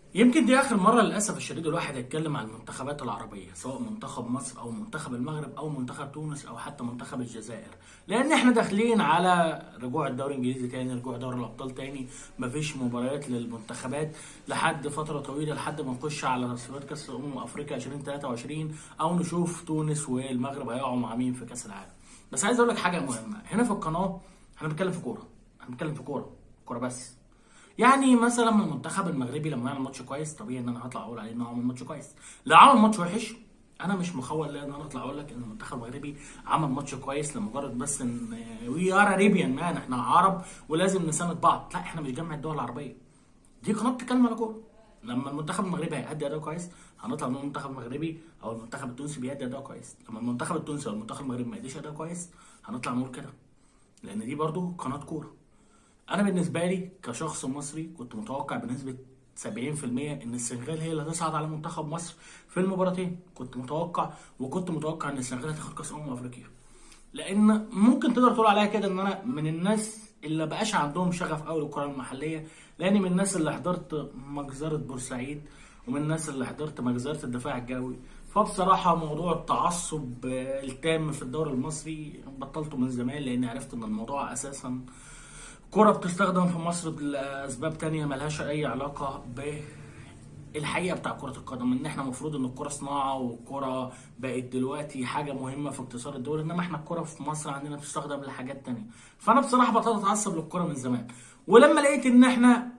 يمكن دي اخر مره للاسف الشديد الواحد يتكلم عن المنتخبات العربيه سواء منتخب مصر او منتخب المغرب او منتخب تونس او حتى منتخب الجزائر لان احنا داخلين على رجوع الدوري الانجليزي تاني رجوع دوري الابطال تاني مفيش مباريات للمنتخبات لحد فتره طويله لحد ما نخش على تصفيات كاس الامم افريقيا 2023 او نشوف تونس والمغرب هيقعوا مع مين في كاس العالم بس عايز اقول لك حاجه مهمه هنا في القناه احنا بنتكلم في كوره احنا بنتكلم في كوره كوره بس يعني مثلا من المنتخب المغربي لما يعمل ماتش كويس طبيعي ان انا هطلع اقول عليه انه عمل ماتش كويس لو عمل ماتش وحش انا مش مخول لان انا اطلع اقول لك ان المنتخب المغربي عمل ماتش كويس لمجرد بس ان وي ار اريبيان مان احنا عرب ولازم نساند بعض لا احنا مش جامعه الدول العربيه دي قناه بتتكلم على كوره لما المنتخب المغربي هيأدي اداء كويس هنطلع من المنتخب المغربي او المنتخب التونسي بيأدي اداء كويس لما المنتخب التونسي او المنتخب المغربي ما يأديش اداء كويس هنطلع نقول كده لان دي برضو قناه كوره انا بالنسبه لي كشخص مصري كنت متوقع بنسبه 70% ان السنغال هي اللي هتصعد على منتخب مصر في المباراتين كنت متوقع وكنت متوقع ان السنغال هتاخد كاس امم افريقيا لان ممكن تقدر تقول عليا كده ان انا من الناس اللي بقاش عندهم شغف قوي للكره المحليه لاني من الناس اللي حضرت مجزره بورسعيد ومن الناس اللي حضرت مجزره الدفاع الجوي فبصراحة موضوع التعصب التام في الدوري المصري بطلته من زمان لأني عرفت إن الموضوع أساسا كرة بتستخدم في مصر لأسباب تانية ملهاش أي علاقة بالحقيقة بتاع كرة القدم إن إحنا المفروض إن الكرة صناعة والكرة بقت دلوقتي حاجة مهمة في اقتصاد الدولة إنما إحنا الكرة في مصر عندنا بتستخدم لحاجات تانية فأنا بصراحة بطلت أتعصب للكرة من زمان ولما لقيت إن إحنا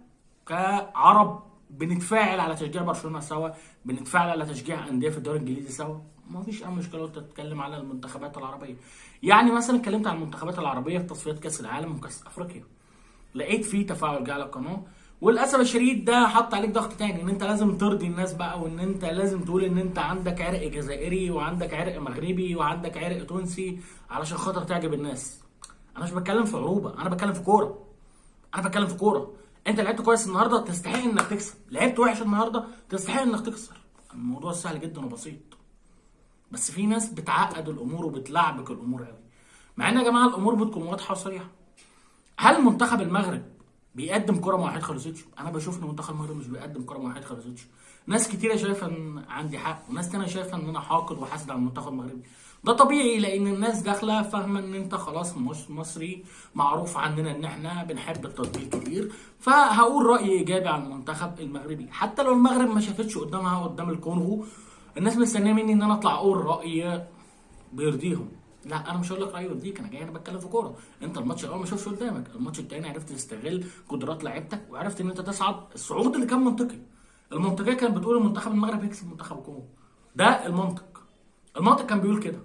كعرب بنتفاعل على تشجيع برشلونة سوا بنتفاعل على تشجيع أندية في الدوري الإنجليزي سوا ما فيش اي مشكله وانت تتكلم على المنتخبات العربيه يعني مثلا اتكلمت عن المنتخبات العربيه في تصفيات كاس العالم وكاس افريقيا لقيت في تفاعل جه على القناه وللاسف الشديد ده حط عليك ضغط تاني ان انت لازم ترضي الناس بقى وان انت لازم تقول ان انت عندك عرق جزائري وعندك عرق مغربي وعندك عرق تونسي علشان خاطر تعجب الناس انا مش بتكلم في عروبه انا بتكلم في كوره انا بتكلم في كوره انت لعبت كويس النهارده تستحق انك تكسب لعبت وحش النهارده تستحق انك تخسر الموضوع سهل جدا وبسيط بس في ناس بتعقد الامور وبتلعبك الامور قوي مع ان يا جماعه الامور بتكون واضحه وصريحه هل منتخب المغرب بيقدم كره مع وحيد خلصتش انا بشوف ان منتخب المغرب مش بيقدم كره مع وحيد خلصتش ناس كتيره شايفه ان عندي حق وناس تانية شايفه ان انا حاقد وحاسد على المنتخب المغربي ده طبيعي لان الناس داخله فاهمه ان انت خلاص مش مصري معروف عننا ان احنا بنحب التطبيل كتير فهقول راي ايجابي عن المنتخب المغربي حتى لو المغرب ما شافتش قدامها قدام الكونغو الناس مستنيه مني ان انا اطلع اقول راي بيرضيهم لا انا مش هقول لك راي يرضيك انا جاي انا بتكلم في كوره انت الماتش الاول ما شفتش قدامك الماتش الثاني عرفت تستغل قدرات لعيبتك وعرفت ان انت تصعد الصعود اللي كان منطقي المنطقيه كانت بتقول المنتخب المغرب هيكسب منتخب الكونغو ده المنطق المنطق كان بيقول كده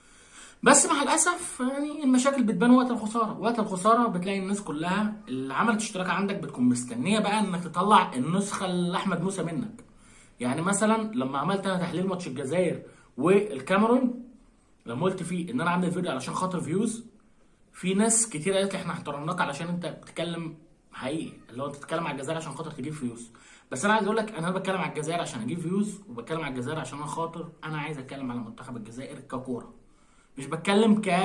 بس مع الاسف يعني المشاكل بتبان وقت الخساره وقت الخساره بتلاقي الناس كلها اللي عملت اشتراك عندك بتكون مستنيه بقى انك تطلع النسخه اللي احمد موسى منك يعني مثلا لما عملت انا تحليل ماتش الجزائر والكاميرون لما قلت فيه ان انا عامل فيديو علشان خاطر فيوز في ناس كتير قالت لي احنا احترمناك علشان انت بتتكلم حقيقي اللي هو انت بتتكلم على الجزائر عشان خاطر تجيب فيوز بس انا عايز اقول لك انا بتكلم على الجزائر عشان اجيب فيوز وبتكلم على الجزائر عشان انا خاطر انا عايز اتكلم على منتخب الجزائر ككوره مش بتكلم ك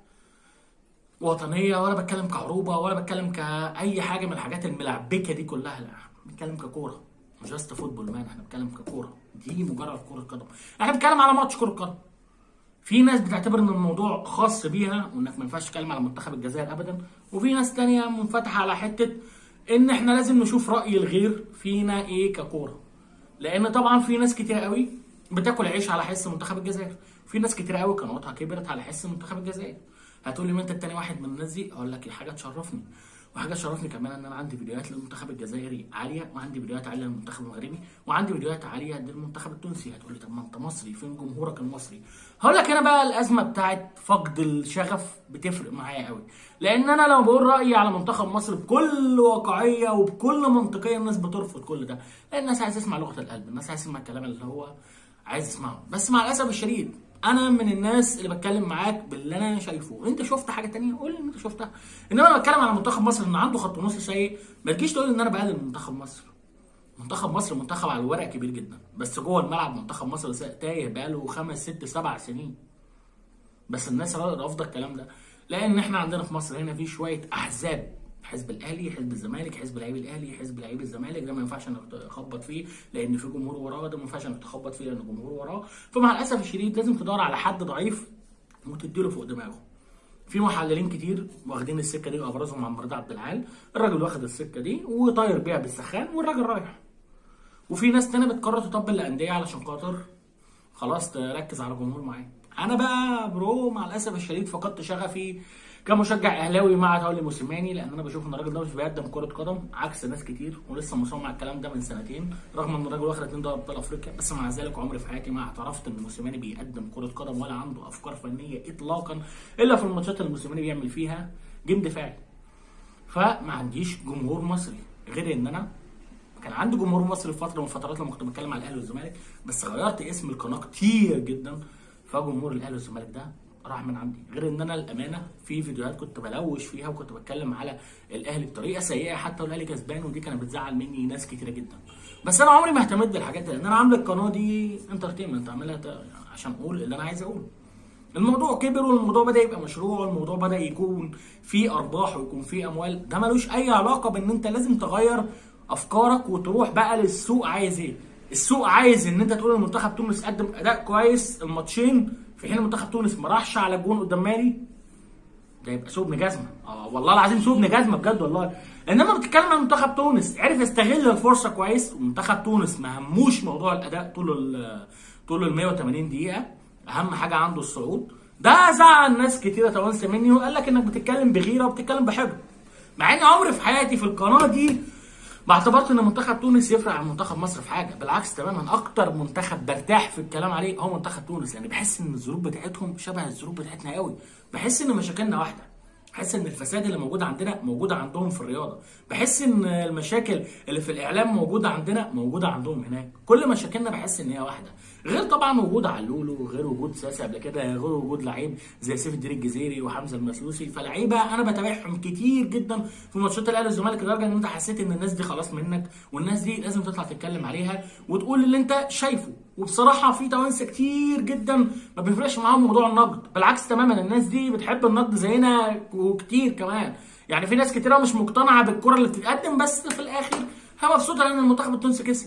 وطنيه ولا بتكلم كعروبه ولا بتكلم كاي حاجه من الحاجات الملعبكه دي كلها لا بتكلم ككوره جاست فوتبول مان احنا بنتكلم ككوره دي مجرد كره قدم احنا بنتكلم على ماتش كره قدم في ناس بتعتبر ان الموضوع خاص بيها وانك ما ينفعش تتكلم على منتخب الجزائر ابدا وفي ناس تانية منفتحه على حته ان احنا لازم نشوف راي الغير فينا ايه ككوره لان طبعا في ناس كتير قوي بتاكل عيش على حس منتخب الجزائر في ناس كتير قوي قنواتها كبرت على حس منتخب الجزائر هتقول لي ما انت التاني واحد من الناس دي اقول لك حاجه تشرفني وحاجه تشرفني كمان ان انا عندي فيديوهات للمنتخب الجزائري عاليه وعندي فيديوهات عاليه للمنتخب المغربي وعندي فيديوهات عاليه للمنتخب التونسي هتقول لي طب ما انت مصري فين جمهورك المصري هقول لك انا بقى الازمه بتاعت فقد الشغف بتفرق معايا قوي لان انا لو بقول رايي على منتخب مصر بكل واقعيه وبكل منطقيه الناس بترفض كل ده لان الناس عايزه تسمع لغه القلب الناس عايزه تسمع الكلام اللي هو عايز يسمعه بس مع الاسف الشديد انا من الناس اللي بتكلم معاك باللي انا شايفه انت شفت حاجه تانية قول لي ان انت شفتها انما انا بتكلم على منتخب مصر ان عنده خط نص سيء ما تجيش تقول ان انا بقلل منتخب مصر منتخب مصر منتخب على الورق كبير جدا بس جوه الملعب منتخب مصر تايه بقاله خمس ست سبع سنين بس الناس رافضه الكلام ده لان احنا عندنا في مصر هنا في شويه احزاب حزب الاهلي حزب الزمالك حزب لعيب الاهلي حزب لعيب الزمالك ده ما ينفعش انك تخبط فيه لان في جمهور وراه ده ما ينفعش انك تخبط فيه لان الجمهور وراه فمع الاسف الشديد لازم تدور على حد ضعيف وتديله فوق دماغه في محللين كتير واخدين السكه دي وابرزهم عم رضا عبد العال الراجل واخد السكه دي وطاير بيها بالسخان والراجل رايح وفي ناس تانية بتقرر تطبل الانديه علشان خاطر خلاص تركز على الجمهور معايا انا بقى برو مع الاسف الشديد فقدت شغفي كمشجع اهلاوي مع تولي موسيماني لان انا بشوف ان الراجل ده مش بيقدم كره قدم عكس ناس كتير ولسه مصمم على الكلام ده من سنتين رغم ان الراجل واخد اتنين دوري ابطال افريقيا بس مع ذلك عمري في حياتي ما اعترفت ان موسيماني بيقدم كره قدم ولا عنده افكار فنيه اطلاقا الا في الماتشات اللي موسيماني بيعمل فيها جيم دفاعي فما عنديش جمهور مصري غير ان انا كان عندي جمهور مصري في فتره من الفترات لما كنت بتكلم على الاهلي والزمالك بس غيرت اسم القناه كتير جدا فجمهور الاهلي والزمالك ده راح من عندي غير ان انا الامانه في فيديوهات كنت بلوش فيها وكنت بتكلم على الاهلي بطريقه سيئه حتى والاهلي كسبان ودي كانت بتزعل مني ناس كتيره جدا بس انا عمري ما اهتميت بالحاجات دي لان انا عامل القناه دي انترتينمنت عاملها ت- عشان اقول اللي انا عايز اقوله الموضوع كبر والموضوع بدا يبقى مشروع والموضوع بدا يكون فيه ارباح ويكون فيه اموال ده ملوش اي علاقه بان انت لازم تغير افكارك وتروح بقى للسوق عايز ايه السوق عايز ان انت تقول المنتخب تونس قدم اداء كويس الماتشين في حين منتخب تونس ما راحش على الجون قدام مالي ده يبقى سوق ابن جزمه اه والله العظيم سوق ابن جزمه بجد والله انما بتتكلم عن منتخب تونس عرف يستغل الفرصه كويس ومنتخب تونس ما هموش موضوع الاداء طول ال طول ال 180 دقيقه اهم حاجه عنده الصعود ده زعل ناس كتيره توانسه مني وقال لك انك بتتكلم بغيره وبتتكلم بحب مع اني عمري في حياتي في القناه دي ما اعتبرت ان منتخب تونس يفرق عن منتخب مصر في حاجه بالعكس تماما اكتر منتخب برتاح في الكلام عليه هو منتخب تونس لان بحس ان الظروف بتاعتهم شبه الظروف بتاعتنا قوي بحس ان مشاكلنا واحده بحس ان الفساد اللي موجود عندنا موجوده عندهم في الرياضه بحس ان المشاكل اللي في الاعلام موجوده عندنا موجوده عندهم هناك كل مشاكلنا بحس ان هي واحده غير طبعا وجود علولو وغير وجود ساسي قبل كده غير وجود لعيب زي سيف الدين الجزيري وحمزه المسلوسي فلعيبه انا بتابعهم كتير جدا في ماتشات الاهلي والزمالك لدرجه ان انت حسيت ان الناس دي خلاص منك والناس دي لازم تطلع تتكلم عليها وتقول اللي انت شايفه وبصراحه في توانسه كتير جدا ما بيفرقش معاهم موضوع النقد بالعكس تماما الناس دي بتحب النقد زينا وكتير كمان يعني في ناس كتيره مش مقتنعه بالكره اللي بتتقدم بس في الاخر هي مبسوطه لان المنتخب التونسي كسب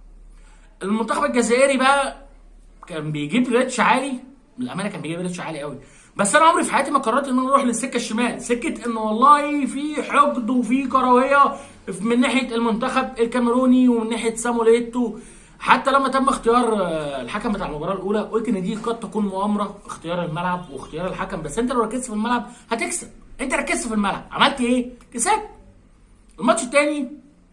المنتخب الجزائري بقى كان بيجيب ريتش عالي للامانه كان بيجيب ريتش عالي قوي بس انا عمري في حياتي ما قررت ان انا اروح للسكه الشمال سكه ان والله في حقد وفي كراهيه من ناحيه المنتخب الكاميروني ومن ناحيه سامويل ايتو حتى لما تم اختيار آه، الحكم بتاع المباراه الاولى قلت ان دي قد تكون مؤامره اختيار الملعب واختيار الحكم بس انت لو ركزت في الملعب هتكسب انت ركزت في الملعب عملت ايه كسبت الماتش الثاني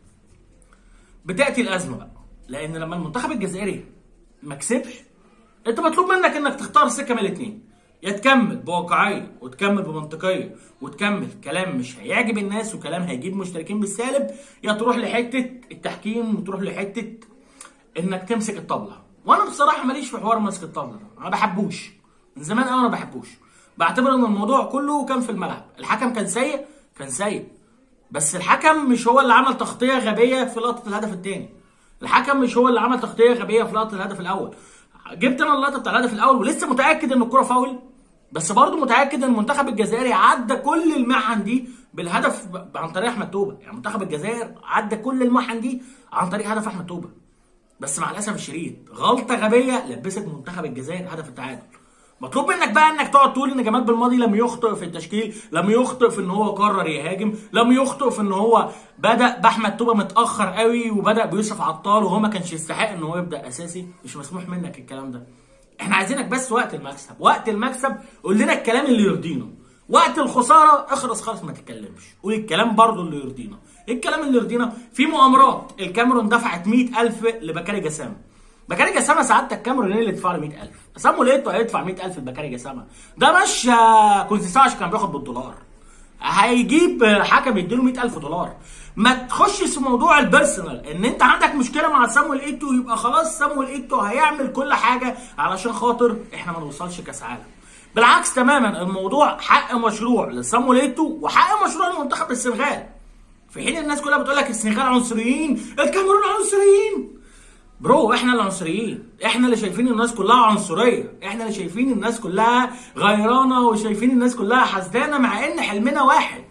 بتاتي الازمه بقى لان لما المنتخب الجزائري ما كسبش انت مطلوب منك انك تختار سكه من الاثنين يا تكمل بواقعيه وتكمل بمنطقيه وتكمل كلام مش هيعجب الناس وكلام هيجيب مشتركين بالسالب يا تروح لحته التحكيم وتروح لحته انك تمسك الطبله وانا بصراحه ماليش في حوار ماسك الطبله ده انا ما بحبوش من زمان قوي انا ما بحبوش بعتبر ان الموضوع كله كان في الملعب الحكم كان سيء كان سيء بس الحكم مش هو اللي عمل تغطيه غبيه في لقطه الهدف الثاني الحكم مش هو اللي عمل تغطيه غبيه في لقطه الهدف الاول جبت انا اللقطه بتاع الهدف الاول ولسه متاكد ان الكره فاول بس برضه متاكد ان المنتخب الجزائري عدى كل المحن دي بالهدف ب- عن طريق احمد توبه يعني منتخب الجزائر عدى كل المحن دي عن طريق هدف احمد توبه بس مع الاسف الشديد غلطه غبيه لبست منتخب الجزائر هدف التعادل مطلوب منك بقى انك تقعد تقول ان جمال بالماضي لم يخطئ في التشكيل لم يخطئ في ان هو قرر يهاجم لم يخطئ في ان هو بدا باحمد توبه متاخر قوي وبدا بيوسف عطال وهو ما كانش يستحق ان هو يبدا اساسي مش مسموح منك الكلام ده احنا عايزينك بس وقت المكسب وقت المكسب قول لنا الكلام اللي يرضينا وقت الخساره اخرس خالص ما تتكلمش قول الكلام برضه اللي يرضينا ايه الكلام اللي يرضينا في مؤامرات الكاميرون دفعت 100000 لبكاري جسام بكاري جسامه سعادتك الكاميرون اللي يدفع له 100000 سامو ليتو هيدفع 100000 لبكاري جسامه ده مش آه، كونسيساش كان بياخد بالدولار هيجيب حكم يديله 100000 دولار ما تخشش في موضوع البيرسونال ان انت عندك مشكله مع سامويل ايتو يبقى خلاص سامويل ايتو هيعمل كل حاجه علشان خاطر احنا ما نوصلش كاس عالم بالعكس تماما الموضوع حق مشروع لسامويل ايتو وحق مشروع لمنتخب السنغال في حين الناس كلها بتقول لك السنغال عنصريين الكاميرون عنصريين برو احنا العنصريين احنا اللي شايفين الناس كلها عنصريه احنا اللي شايفين الناس كلها غيرانه وشايفين الناس كلها حسدانه مع ان حلمنا واحد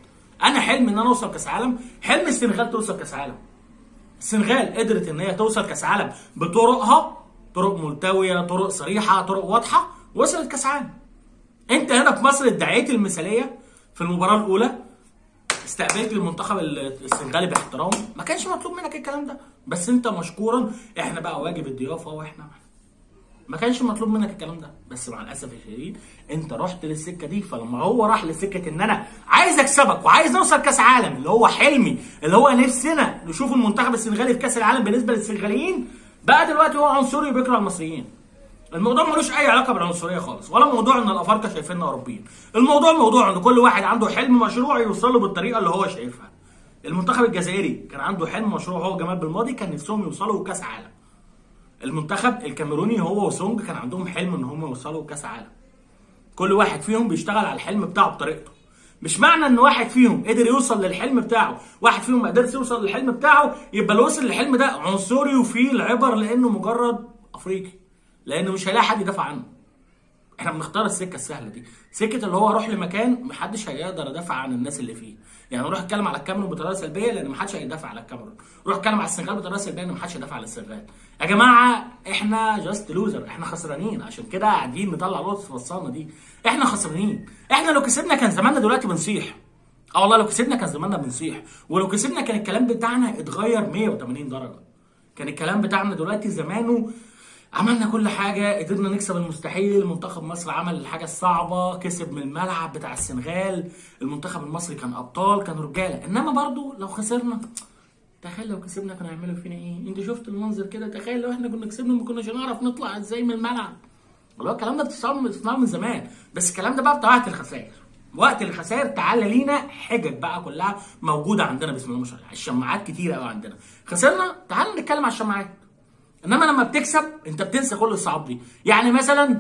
انا حلمي ان انا اوصل كاس عالم حلم السنغال توصل كاس عالم السنغال قدرت ان هي توصل كاس عالم بطرقها طرق ملتويه طرق صريحه طرق واضحه وصلت كاس عالم انت هنا في مصر ادعيت المثاليه في المباراه الاولى استقبلت المنتخب السنغالي باحترام ما كانش مطلوب منك الكلام ده بس انت مشكورا احنا بقى واجب الضيافه واحنا ما كانش مطلوب منك الكلام ده بس مع الاسف الشديد انت رحت للسكه دي فلما هو راح لسكه ان انا عايز اكسبك وعايز نوصل كاس عالم اللي هو حلمي اللي هو نفسنا نشوف المنتخب السنغالي في كاس العالم بالنسبه للسنغاليين بقى دلوقتي هو عنصري وبيكره المصريين الموضوع ملوش اي علاقه بالعنصريه خالص ولا موضوع ان الافارقه شايفيننا اوروبيين الموضوع موضوع ان كل واحد عنده حلم مشروع يوصل له بالطريقه اللي هو شايفها المنتخب الجزائري كان عنده حلم مشروع هو جمال بالماضي كان نفسهم يوصلوا كاس عالم المنتخب الكاميروني هو وسونج كان عندهم حلم ان هم يوصلوا كاس عالم كل واحد فيهم بيشتغل على الحلم بتاعه بطريقته مش معنى ان واحد فيهم قدر يوصل للحلم بتاعه واحد فيهم ما قدرش يوصل للحلم بتاعه يبقى اللي وصل للحلم ده عنصري وفيه العبر لانه مجرد افريقي لانه مش هيلاقي حد يدافع عنه احنا بنختار السكه السهله دي سكه اللي هو اروح لمكان محدش هيقدر يدافع عن الناس اللي فيه يعني اروح اتكلم على الكاميرون بطريقه سلبيه لان محدش هيدافع على الكاميرون روح اتكلم على السنغال بطريقه سلبيه لان محدش هيدافع على السنغال يا جماعه احنا جاست لوزر احنا خسرانين عشان كده قاعدين نطلع لطف وصلنا دي احنا خسرانين احنا لو كسبنا كان زماننا دلوقتي بنصيح اه والله لو كسبنا كان زماننا بنصيح ولو كسبنا كان الكلام بتاعنا اتغير 180 درجه كان الكلام بتاعنا دلوقتي زمانه عملنا كل حاجة قدرنا نكسب المستحيل منتخب مصر عمل الحاجة الصعبة كسب من الملعب بتاع السنغال المنتخب المصري كان أبطال كان رجالة إنما برضو لو خسرنا تخيل لو كسبنا كانوا هيعملوا فينا ايه؟ انت شفت المنظر كده تخيل لو احنا كنا كسبنا ما كناش هنعرف نطلع ازاي من الملعب. والله الكلام ده بتسمعه من زمان بس الكلام ده بقى بتاع وقت الخسائر. وقت الخسائر تعالى لينا حجج بقى كلها موجوده عندنا بسم الله ما شاء الله الشماعات كتيره قوي عندنا. خسرنا تعالى نتكلم على الشماعات. انما لما بتكسب انت بتنسى كل الصعاب دي يعني مثلا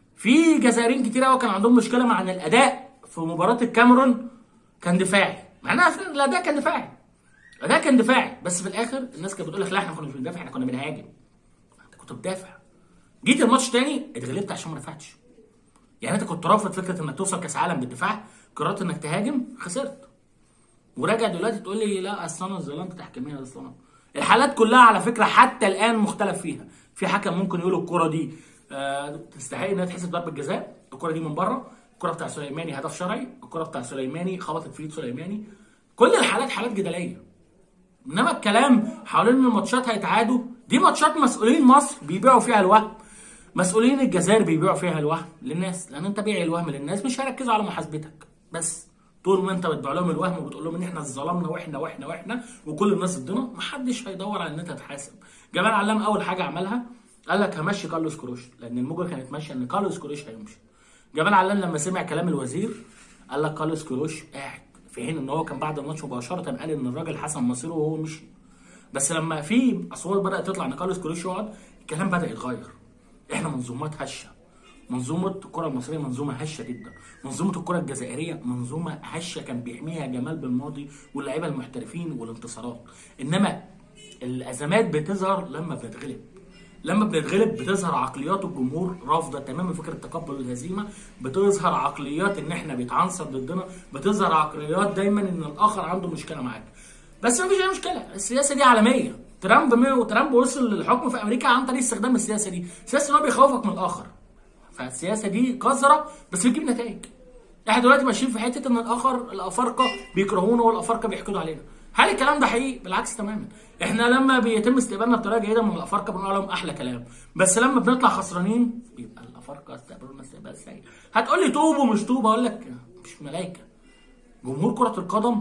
في جزائريين كتير قوي كان عندهم مشكله مع ان الاداء في مباراه الكاميرون كان دفاعي معناها الاداء كان دفاعي الاداء كان دفاعي بس في الاخر الناس كانت بتقول لك لا احنا كنا مش بندافع احنا كنا بنهاجم انت كنت بتدافع جيت الماتش تاني اتغلبت عشان ما دفعتش يعني انت كنت رافض فكره انك توصل كاس عالم بالدفاع قررت انك تهاجم خسرت وراجع دلوقتي تقول لي لا اصل انا ظلمت تحكيميا اصل انا الحالات كلها على فكره حتى الان مختلف فيها في حكم ممكن يقول الكره دي آه تستحق انها تحسب ضربه جزاء الكره دي من بره الكره بتاع سليماني هدف شرعي الكره بتاع سليماني خبطت في ايد سليماني كل الحالات حالات جدليه انما الكلام حوالين ان الماتشات هيتعادوا دي ماتشات مسؤولين مصر بيبيعوا فيها الوهم مسؤولين الجزائر بيبيعوا فيها الوهم للناس لان انت بيع الوهم للناس مش هيركزوا على محاسبتك بس طول ما انت بتبيع لهم الوهم وبتقول لهم ان احنا ظلمنا واحنا واحنا واحنا وكل الناس ضدنا محدش هيدور على ان انت تحاسب جمال علام اول حاجه عملها قال لك همشي كارلوس كروش لان الموجه كانت ماشيه ان كارلوس كروش هيمشي جمال علام لما سمع كلام الوزير قال لك كارلوس كروش قاعد في حين ان هو كان بعد الماتش مباشره قال ان الراجل حسم مصيره وهو مشي بس لما في اصوات بدات تطلع ان كارلوس كروش يقعد الكلام بدا يتغير احنا منظومات هشه منظومه الكره المصريه منظومه هشه جدا منظومه الكره الجزائريه منظومه هشه كان بيحميها جمال بالماضي واللعيبه المحترفين والانتصارات انما الازمات بتظهر لما بنتغلب لما بنتغلب بتظهر عقليات الجمهور رافضه تماما فكره تقبل الهزيمه بتظهر عقليات ان احنا بيتعنصر ضدنا بتظهر عقليات دايما ان الاخر عنده مشكله معاك بس مفيش اي مشكله السياسه دي عالميه ترامب ترامب وصل للحكم في امريكا عن طريق استخدام السياسه دي السياسه ان هو بيخوفك من الاخر فالسياسه دي قذره بس بتجيب نتائج احنا دلوقتي ماشيين في حته ان الاخر الافارقه بيكرهونا والافارقه بيحقدوا علينا هل الكلام ده حقيقي بالعكس تماما احنا لما بيتم استقبالنا بطريقه جيده من الافارقه بنقول لهم احلى كلام بس لما بنطلع خسرانين بيبقى الافارقه استقبلونا استقبال سيء هتقول لي توب ومش توب اقول لك مش ملائكه جمهور كره القدم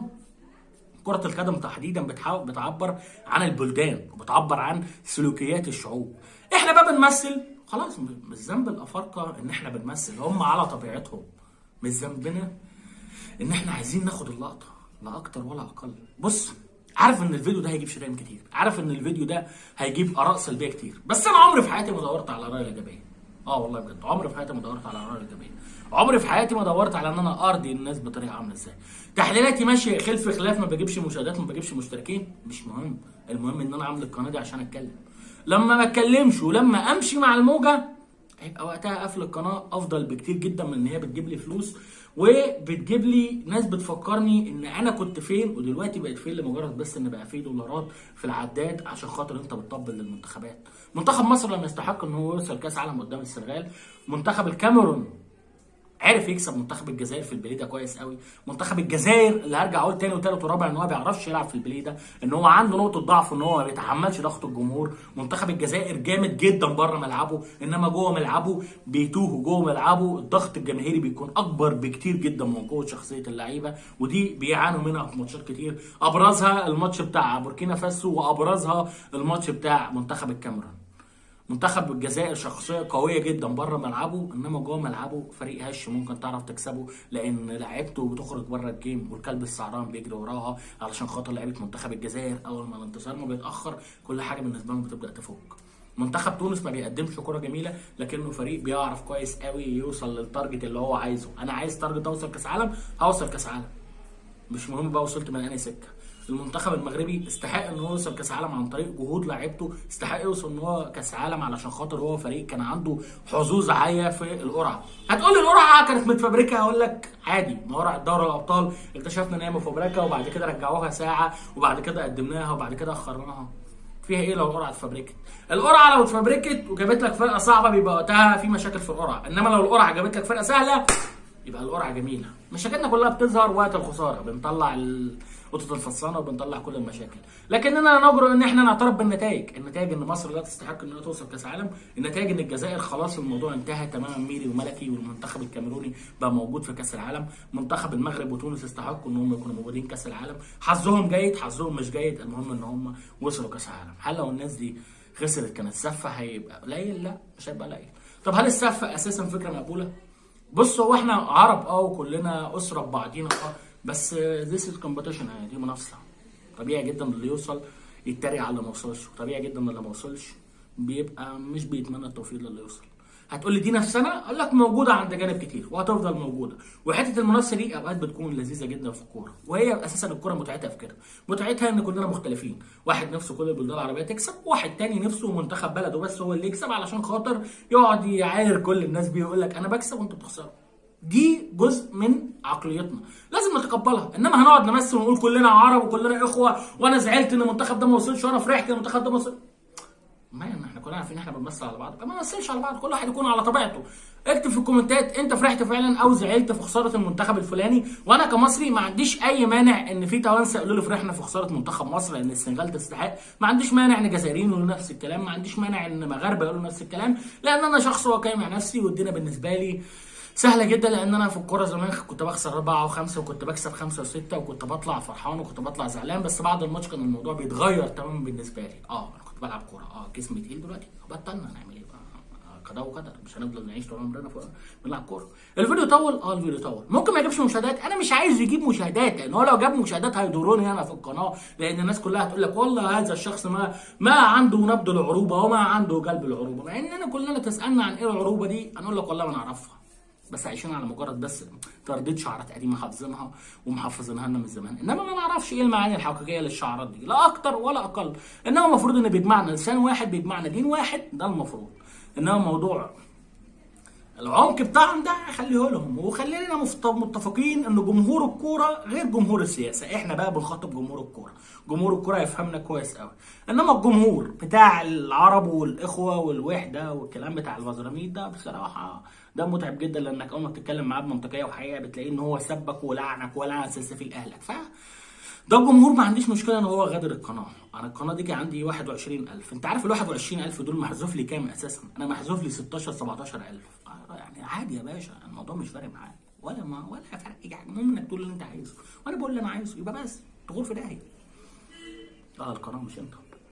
كرة القدم تحديدا بتحاول بتعبر عن البلدان وبتعبر عن سلوكيات الشعوب احنا بقى بنمثل خلاص مش ذنب الافارقه ان احنا بنمثل هم على طبيعتهم مش ذنبنا ان احنا عايزين ناخد اللقطه لا اكتر ولا اقل بص عارف ان الفيديو ده هيجيب شتايم كتير عارف ان الفيديو ده هيجيب اراء سلبيه كتير بس انا عمري في حياتي ما دورت على اراء ايجابيه اه والله بجد عمري في حياتي ما دورت على اراء ايجابيه عمري في حياتي ما دورت على ان انا ارضي الناس بطريقه عامله ازاي تحليلاتي ماشيه خلف خلاف ما بجيبش مشاهدات ما بجيبش مشتركين مش مهم المهم ان انا عامل القناه دي عشان اتكلم لما ما اتكلمش ولما امشي مع الموجه هيبقى وقتها قفل القناه افضل بكتير جدا من ان هي بتجيب لي فلوس وبتجيب لي ناس بتفكرني ان انا كنت فين ودلوقتي بقيت فين لمجرد بس ان بقى في دولارات في العداد عشان خاطر انت بتطبل للمنتخبات منتخب مصر لم يستحق ان هو يوصل كاس عالم قدام السنغال منتخب الكاميرون عرف يكسب منتخب الجزائر في البليه ده كويس قوي منتخب الجزائر اللي هرجع اقول تاني وتالت ورابع ان هو ما بيعرفش يلعب في البليه ده ان هو عنده نقطه ضعف ان هو ما بيتحملش ضغط الجمهور منتخب الجزائر جامد جدا بره ملعبه انما جوه ملعبه بيتوه جوه ملعبه الضغط الجماهيري بيكون اكبر بكتير جدا من قوه شخصيه اللعيبه ودي بيعانوا منها في ماتشات كتير ابرزها الماتش بتاع بوركينا فاسو وابرزها الماتش بتاع منتخب الكاميرون منتخب الجزائر شخصيه قويه جدا بره ملعبه انما جوه ملعبه فريق هش ممكن تعرف تكسبه لان لعيبته بتخرج بره الجيم والكلب السعران بيجري وراها علشان خاطر لعيبه منتخب الجزائر اول ما الانتصار ما بيتاخر كل حاجه بالنسبه لهم بتبدا تفك منتخب تونس ما بيقدمش كره جميله لكنه فريق بيعرف كويس قوي يوصل للتارجت اللي هو عايزه انا عايز تارجت اوصل كاس عالم هوصل كاس عالم مش مهم بقى وصلت من انهي سكه المنتخب المغربي استحق ان هو يوصل كاس عالم عن طريق جهود لعيبته استحق يوصل ان هو كاس عالم علشان خاطر هو فريق كان عنده حظوظ عاليه في القرعه هتقول لي القرعه كانت متفبركه هقول لك عادي ما قرعه دوري الابطال اكتشفنا ان هي مفبركه وبعد كده رجعوها ساعه وبعد كده قدمناها وبعد كده اخرناها فيها ايه لو القرعه اتفبركت؟ القرعه لو اتفبركت وجابت لك فرقه صعبه بيبقى وقتها في مشاكل في القرعه، انما لو القرعه جابت لك فرقه سهله يبقى القرعه جميله. مشاكلنا كلها بتظهر وقت الخساره، بنطلع ال... قطه الفصانه وبنطلع كل المشاكل لكننا نجرؤ ان احنا نعترف بالنتائج النتائج ان مصر لا تستحق انها توصل كاس عالم النتائج ان الجزائر خلاص الموضوع انتهى تماما ميري وملكي والمنتخب الكاميروني بقى موجود في كاس العالم منتخب المغرب وتونس استحقوا ان هم يكونوا موجودين كاس العالم حظهم جيد حظهم مش جيد المهم ان هم وصلوا كاس العالم هل لو الناس دي خسرت كان السفه هيبقى قليل لا مش هيبقى قليل طب هل السفه اساسا فكره مقبوله بص هو احنا عرب اه وكلنا اسره ببعضينا اه بس ذيس از كومبيتيشن يعني دي منافسه طبيعي جدا اللي يوصل يتريق على اللي ما وصلش وطبيعي جدا اللي ما وصلش بيبقى مش بيتمنى التوفيق للي يوصل هتقول لي دي نفسنا اقول لك موجوده عند جانب كتير وهتفضل موجوده وحته المنافسه دي اوقات بتكون لذيذه جدا في الكوره وهي اساسا الكوره متعتها في كده متعتها ان كلنا مختلفين واحد نفسه كل البلدان العربيه تكسب واحد تاني نفسه منتخب بلده بس هو اللي يكسب علشان خاطر يقعد يعاير كل الناس بيه ويقول لك انا بكسب وانتوا بتخسروا دي جزء من عقليتنا لازم نتقبلها انما هنقعد نمثل ونقول كلنا عرب وكلنا اخوه وانا زعلت ان المنتخب ده ما وصلش وانا فرحت ان المنتخب ده ما وصلش ما يعني احنا كلنا عارفين احنا بنمثل على بعض ما نمثلش على بعض كل واحد يكون على طبيعته اكتب في الكومنتات انت فرحت فعلا او زعلت في خساره المنتخب الفلاني وانا كمصري ما عنديش اي مانع ان في توانسه يقولوا لي فرحنا في خساره منتخب مصر لان السنغال تستحق ما عنديش مانع ان جزائريين يقولوا نفس الكلام ما عنديش مانع ان مغاربه يقولوا نفس الكلام لان انا شخص واقعي مع نفسي والدنيا بالنسبه لي سهله جدا لان انا في الكوره زمان كنت بخسر اربعه وخمسه وكنت بكسب خمسه وسته وكنت بطلع فرحان وكنت بطلع زعلان بس بعد الماتش كان الموضوع بيتغير تماما بالنسبه لي اه انا كنت بلعب كوره اه جسمي تقيل دلوقتي بطلنا نعمل ايه بقى قضاء وقدر مش هنفضل نعيش طول عمرنا بنلعب كوره الفيديو طول اه الفيديو طول ممكن ما يجيبش مشاهدات انا مش عايز يجيب مشاهدات لان هو لو جاب مشاهدات هيضرني انا في القناه لان الناس كلها هتقول لك والله هذا الشخص ما ما عنده نبض العروبه وما عنده قلب العروبه مع اننا كلنا تسالنا عن ايه العروبه دي هنقول لك والله ما نعرفها بس عايشين على مجرد بس ترديد شعارات قديمه حافظينها ومحفظينها لنا من زمان انما ما نعرفش ايه المعاني الحقيقيه للشعارات دي لا اكتر ولا اقل انما المفروض ان بيجمعنا لسان واحد بيجمعنا دين واحد ده المفروض انما موضوع العمق بتاعهم ده خليه لهم وخلينا متفقين ان جمهور الكوره غير جمهور السياسه احنا بقى بنخاطب جمهور الكوره جمهور الكوره يفهمنا كويس قوي انما الجمهور بتاع العرب والاخوه والوحده والكلام بتاع البزراميط ده بصراحه ده متعب جدا لانك اول ما بتتكلم معاه بمنطقيه وحقيقه بتلاقيه ان هو سبك ولعنك ولعن سلسفيل اهلك ف ده الجمهور ما عنديش مشكله ان هو غادر القناه انا القناه دي كان عندي 21000 انت عارف ال 21000 دول محذوف لي كام اساسا انا محذوف لي 16 17000 يعني عادي يا باشا الموضوع مش فارق معايا ولا ما ولا فرق يعني المهم انك تقول اللي انت عايزه وانا بقول اللي انا عايزه يبقى بس تغور في داهيه اه القناه مش انت